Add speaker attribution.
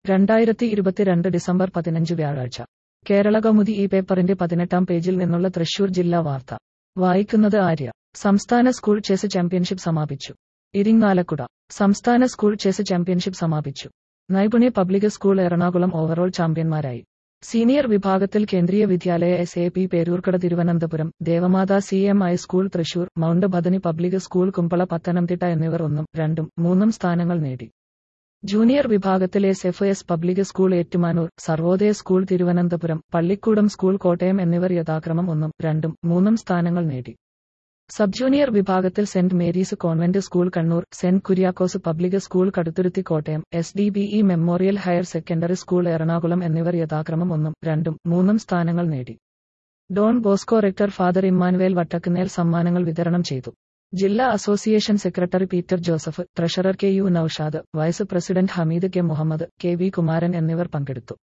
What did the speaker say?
Speaker 1: രണ്ടായിരത്തി ഇരുപത്തിരണ്ട് ഡിസംബർ പതിനഞ്ച് വ്യാഴാഴ്ച കേരള കൗമുദി ഈ പേപ്പറിന്റെ പതിനെട്ടാം പേജിൽ നിന്നുള്ള തൃശൂർ ജില്ലാ വാർത്ത വായിക്കുന്നത് ആര്യ സംസ്ഥാന സ്കൂൾ ചെസ് ചാമ്പ്യൻഷിപ്പ് സമാപിച്ചു ഇരിങ്ങാലക്കുട സംസ്ഥാന സ്കൂൾ ചെസ് ചാമ്പ്യൻഷിപ്പ് സമാപിച്ചു Naipunya public school Ernakulam overall ചാമ്പ്യന്മാരായി സീനിയർ വിഭാഗത്തിൽ Kendriya Vidyalaya S A P Peroorkada Thiruvananthapuram Devamatha C M I school Thrissur mount Bethany public school Kumbala Pathanamthitta എന്നിവർ ഒന്നും രണ്ടും മൂന്നും സ്ഥാനങ്ങൾ നേടി ജൂനിയർ വിഭാഗത്തിൽ S F S public school Ettumanoor Sarvodaya school Thiruvananthapuram Pallikkoodam school Kottayam എന്നിവർ യഥാക്രമം ഒന്നും രണ്ടും മൂന്നും സ്ഥാനങ്ങൾ നേടി സബ് ജൂനിയർ വിഭാഗത്തിൽ saint Mary's convent school Kannur saint Kuriakose public school Kaduthuruthy Kottayam S D B E memorial higher secondary school Ernakulam എന്നിവർ യഥാക്രമം ഒന്നും രണ്ടും മൂന്നും സ്ഥാനങ്ങൾ നേടി Don Bosco rector father Emmanuel Vattakkunnel സമ്മാനങ്ങൾ വിതരണം ചെയ്തു ജില്ലാ association secretary Peter Joseph treasurer K U Noushad vice president Hameed K Muhammad K V Kumaran എന്നിവർ പങ്കെടുത്തു